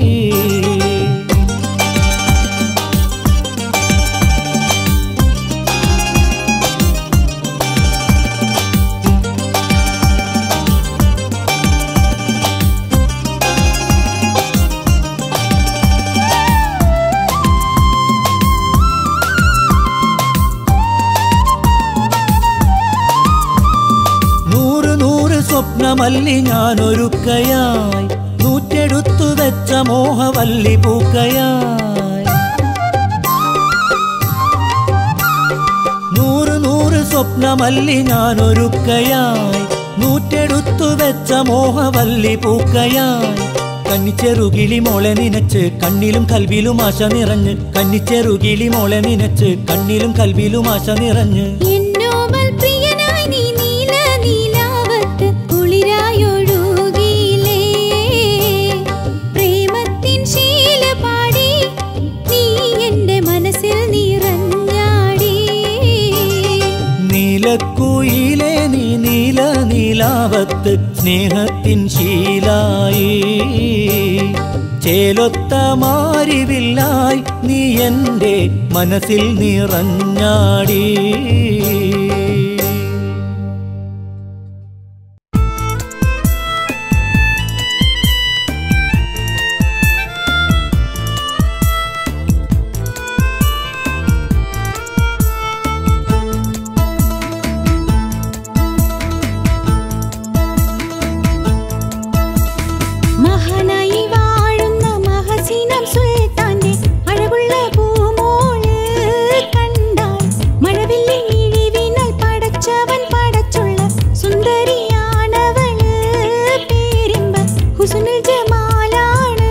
നൂറ് നൂറ് സ്വപ്നമല്ലി ഞാനൊരുക്കയായി നൂറ്റെടുത്തു വെച്ച മോഹവല്ലി പൂക്കയായി നൂറ് നൂറ് സ്വപ്നമല്ലി ഞാനൊരുക്കയായി നൂറ്റെടുത്തു വെച്ച മോഹവല്ലി പൂക്കയായി കന്നിച്ചെറുകിളി മോളെ നിനച്ച് കണ്ണിലും കൽവിലും ആശ നിറഞ്ഞ് കന്നിച്ചെറുകിളി മോളെ നിനച്ച് കണ്ണിലും കൽവിലും ആശ നിറഞ്ഞ് എന്നോമൽ പ്രിയനായി നീ നീല നീലാവത്ത് കുളിരായൊഴുകിയിലേ പ്രേമത്തിൻ ശീല പാടി നീ എൻ്റെ മനസ്സിൽ നിറഞ്ഞാടി നീലക്കുയിലെ നീ നീല നീലാവത്ത് സ്നേഹത്തിൻ ശീലായി ചേലൊത്ത മാരിവില്ലായി നീ എൻ്റെ മനസ്സിൽ നിറഞ്ഞാടി മഹാനായി വാഴുന്ന മഹസീനം സുൽത്താന്റെ അഴകുള്ള പൂമോള് കണ്ടാൽ മഴവില്ലിൻ ഇഴിവിനാൽ പടച്ചവൻ പടച്ചുള്ള സുന്ദരിയാണവള് പേരിമ്പ ഹുസ്നുൽ ജമാലാണ്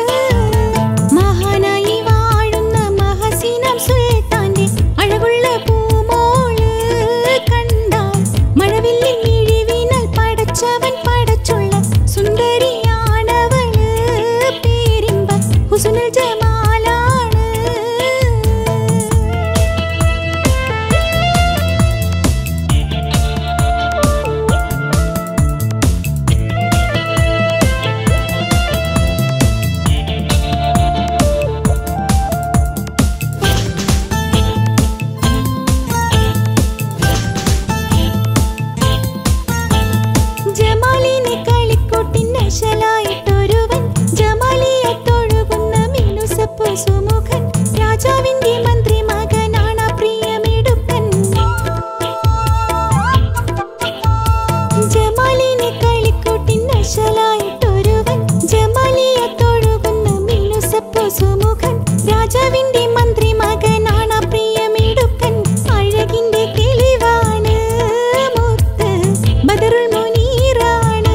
മഹാനായി വാഴുന്ന മഹസീനം സുൽത്താന്റെ അഴകുള്ള പൂമോള് കണ്ടാൽ മഴവില്ലിൻ ഇഴിവിനാൽ പടച്ചവൻ പടച്ചുള്ള സുന്ദരിയാണവള് പേരിമ്പ ഹുസ്നുൽ ജമാലാണ് ജമാലിനെ കളിക്കൂട്ടിൻ നശലായിട്ടൊരുവൻ ജമാലിയത്തൊഴുകുന്ന മിനുസപ്പു സുമുഖൻ രാജാവിന്റെ മന്ത്രി മകനാണ് പ്രിയമിടുക്കൻ ജമാലിനെ കളിക്കൂട്ടിൻ നശലായിട്ടൊരുവൻ ജമാലിയത്തൊഴുകുന്ന മിനുസപ്പു സുമുഖൻ രാജാവിന്റെ മന്ത്രി മകനാണ് പ്രിയമിടുക്കൻ അഴകിന്റെ കിളിവാണ് മുത്ത് ബദറുൽ മുനീറാണ്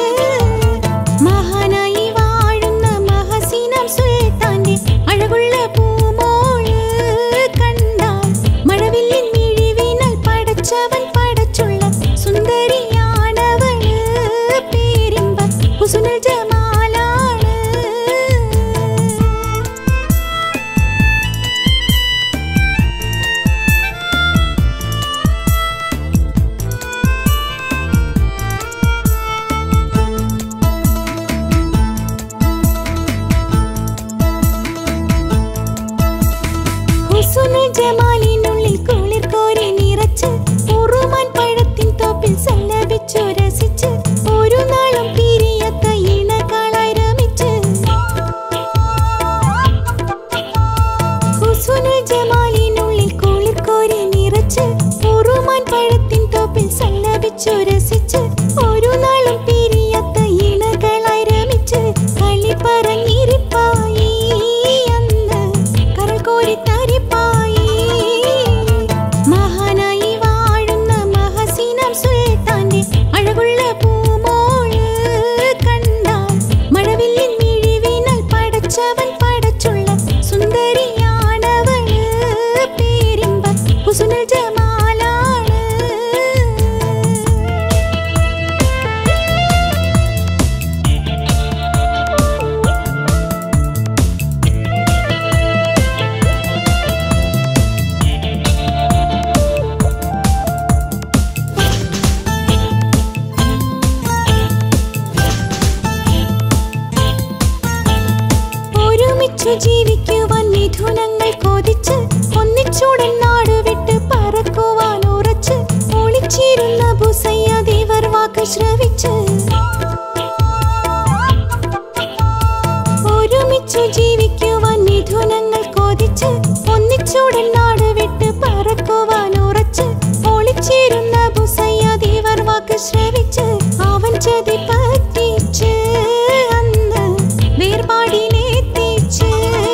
മഹാനായി വാഴുന്ന മഹസീനം സുൽത്താന്റെ അഴകുള്ള പൂമോള് കണ്ടാൽ മഴവില്ലിൻ മിഴിവിനാൽ പടച്ചവൻ പടച്ചുള്ള സുന്ദരിയാണവള് പേരിമ്പ ഹുസ്നുൽ ജമാലാണ് ഹുസ്നുൽ ജമാലിനുള്ളിൽ കുളിർ കോരി നിറച്ച് ഉറുമാൻ പഴത്തിൻ തോപ്പിൽ സല്ലപിച്ചു രസിച്ച് ഒരു നാളും പിരിയത്ത ഇണകളായി രമിച്ച് ഹുസ്നുൽ ജമാലിനുള്ളിൽ കുളിർ കോരി നിറച്ച് ഉറുമാൻ പഴത്തിൻ തോപ്പിൽ സല്ലപിച്ചു രസിച്ച് ഒരു നാളും പിരിയത്ത ഇണകളായി രമിച്ച് കളി പറഞ്ഞിരിപ്പായി അന്ന് കരൾ കോരി തരിപ്പായി മഹാനായി വാഴുന്ന മഹസീനം സുൽത്താന്റെ അഴകുള്ള പൂമോള് കണ്ടാൽ മഴവില്ലിൻ മിഴിവിനാൽ പടച്ചവൻ പടച്ചുള്ള സുന്ദരിയാണവള് പേരിമ്പ ഹുസ്നുൽ ജമാലാണ് ഒരുമിച്ചു ജീവിക്കുവാൻ മിഥുനങ്ങൾ കൊതിച്ച് ഒന്നിച്ചൂടൻ നാടുവിട്ട് പറക്കുവാൻ ഉറച്ച് ഒളിച്ചിരുന്ന ബുസയ്യ ദേവർ വാക്ക് ശ്രവിച്ച് ഒരുമിച്ചു ജീവിക്കുവാൻ മിഥുനങ്ങൾ കൊതിച്ച് ഒന്നിച്ചൂടൻ നാടുവിട്ട് പറക്കുവാൻ ഉറച്ച് ഒളിച്ചിരുന്ന ബുസയ്യ ദേവർ വാക്ക് ശ്രവിച്ച് അവൻ ചതി പറ്റിച്ച് അന്ന് വേർപാടിനെ തീച്ച്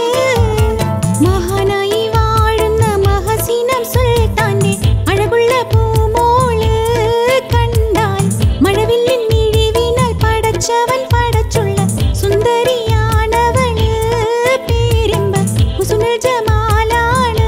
മഹാനായി വാഴുന്ന മഹസീനം സുൽത്താന്റെ അഴകുള്ള പൂമോള് കണ്ടാൽ മഴവില്ലിൻ മിഴിവിനാൽ പടച്ചവൻ പടച്ചുള്ള സുന്ദരിയാണവള് പേരിമ്പ ഹുസ്നുൽ ജമാലാണ്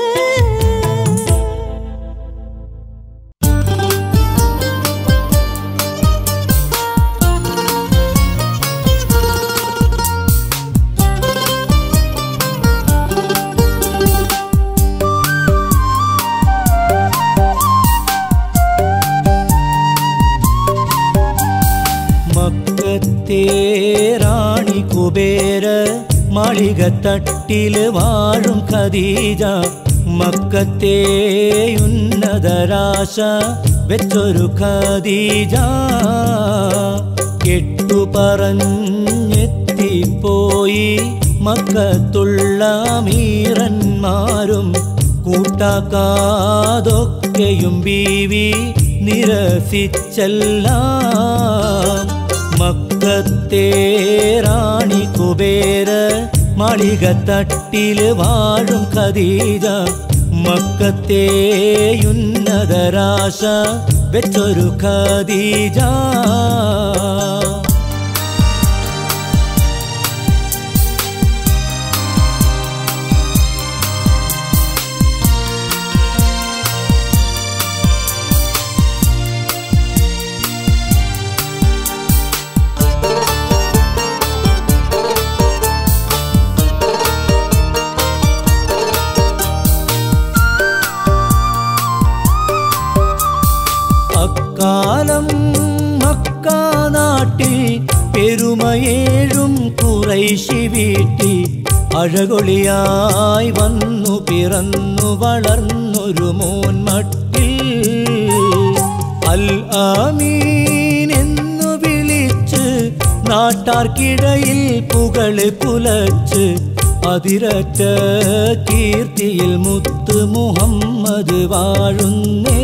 മക്കത്തേ റാണി കുബേര മാളിക തട്ടില് വാഴും ഖദീജ മക്കത്തേ ഉന്നതരാശ വെച്ചൊരു ഖദീജ കെട്ടു പറഞ്ഞെത്തിപ്പോയി മക്കത്തുള്ള മീറന്മാരും കൂട്ടാക്കാതൊക്കെയും ബീവി നിരസിച്ചെല്ലാം മക്കത്തേ റാണി കുബേര മാളിക തട്ടില് വാഴും ഖദീജ മക്കത്തേ ഉന്നതരാശ വെച്ചൊരു ഖദീജ അക്കാലം മക്കാ നാട്ടിൽ പെരുമയേഴും കുറൈശി വീട്ടി അഴകൊളിയായി വന്നു പിറന്നു വളർന്നൊരു മോൻമട്ടിൽ അൽ ആമീൻ എന്നു വിളിച്ച് നാട്ടാർക്കിടയിൽ പുകള് കുലച്ച് അതിരറ്റ കീർത്തിയിൽ മുത്ത് മുഹമ്മദ് വാഴുന്നേ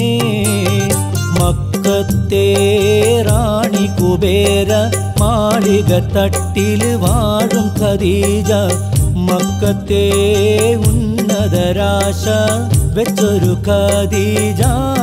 മക്കത്തേ റാണി കുബേര മാളിക തട്ടില് വാഴും ഖദീജ മക്കത്തേ ഉന്നതരാശ വെച്ചൊരു ഖദീജ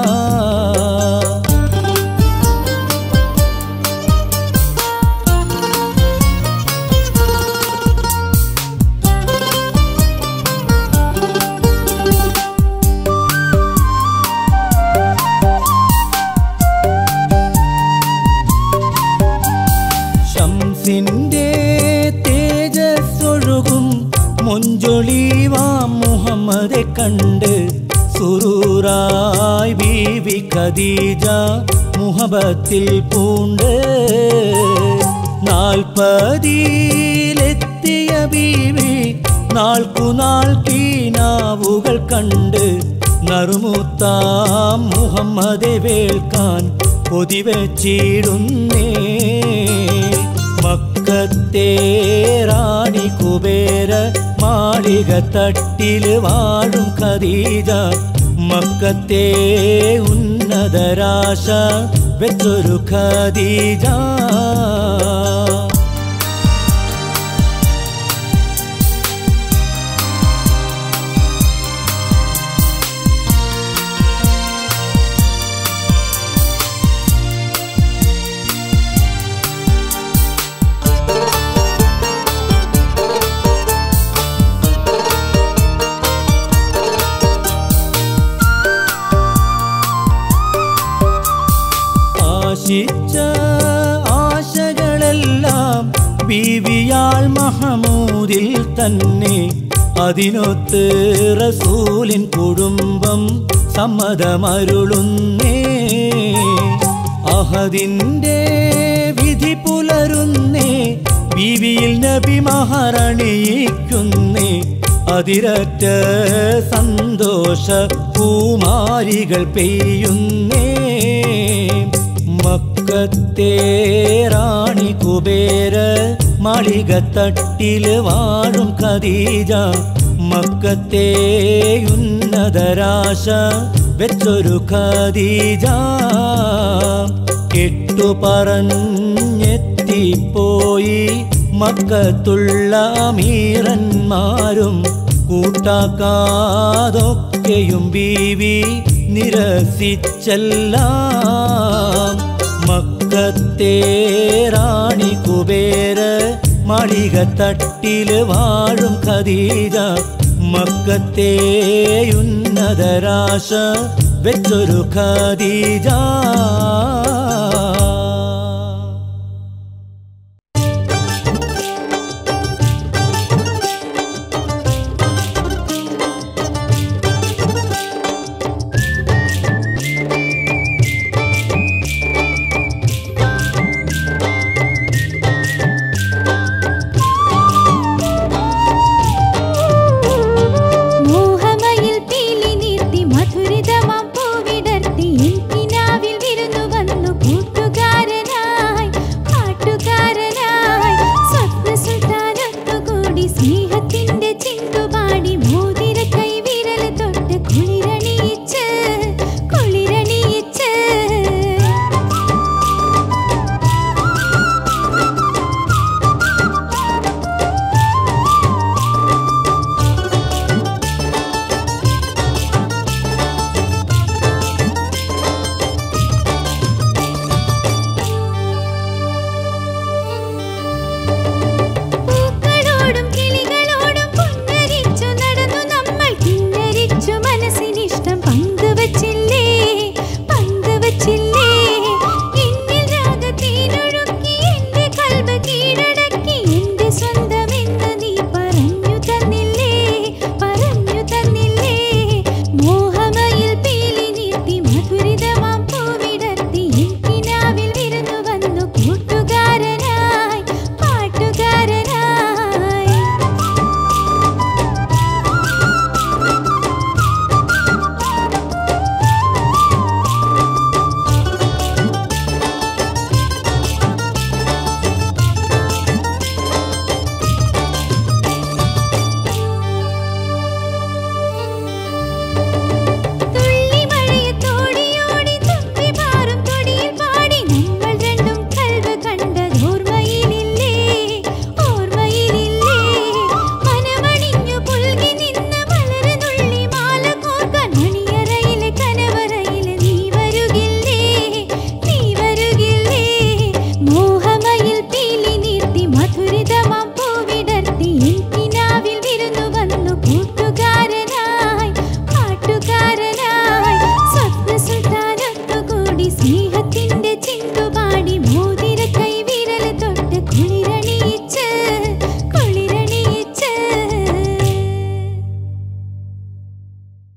ശംസിന്റെ തേജസ്സൊഴുകും മൊഞ്ചൊളിവാം മുഹമ്മദെ കണ്ട് സുറൂറായി ബീവി ഖദീജ മുഹബത്തിൽ പൂണ്ട് നാൽപ്പതിയിലെത്തിയ ബീവി നാൾക്കുനാൾ കീനാവുകൾ കണ്ട് നറുമുത്താം മുഹമ്മദെ വേൾക്കാൻ കൊതിവച്ചിടുന്നേ മക്കത്തേ റാണി കുബേര മാളിക തട്ടില് വാഴും ഖദീജ മക്കത്തേ ഉന്നതരാശ വെച്ചൊരു ഖദീജ ആശിച്ച ആശകളെല്ലാം ബീവിയാൾ മഹമൂദിൽ തന്നെ അതിനൊത്ത് റസൂലിൻ കുടുംബം സമ്മതമരുളുന്നേ അഹദിൻ്റെ വിധി പുലരുന്നേ ബീവിയിൽ നബി മഹാറാണിയിക്കുന്നേ അതിരറ്റ സന്തോഷ പൂമാരികൾ പെയ്യുന്നേ മക്കത്തെ റാണി കുബേര മാളിക തട്ടില് വാഴും ഖദീജ മക്കത്തെ ഉന്നതരാശ വെച്ചൊരു ഖദീജ കെട്ടു പറഞ്ഞെത്തിപ്പോയി മക്കത്തുള്ള അമീറന്മാരും കൂട്ടാക്കാതൊക്കെയും ബീവി നിരസിച്ചെല്ലാം മക്കത്തെ റാണി കുബേര മാളിക തട്ടില് വാഴും ഖദീജ മക്കത്തെ ഉന്നതരാശ വെച്ചൊരു ഖദീജ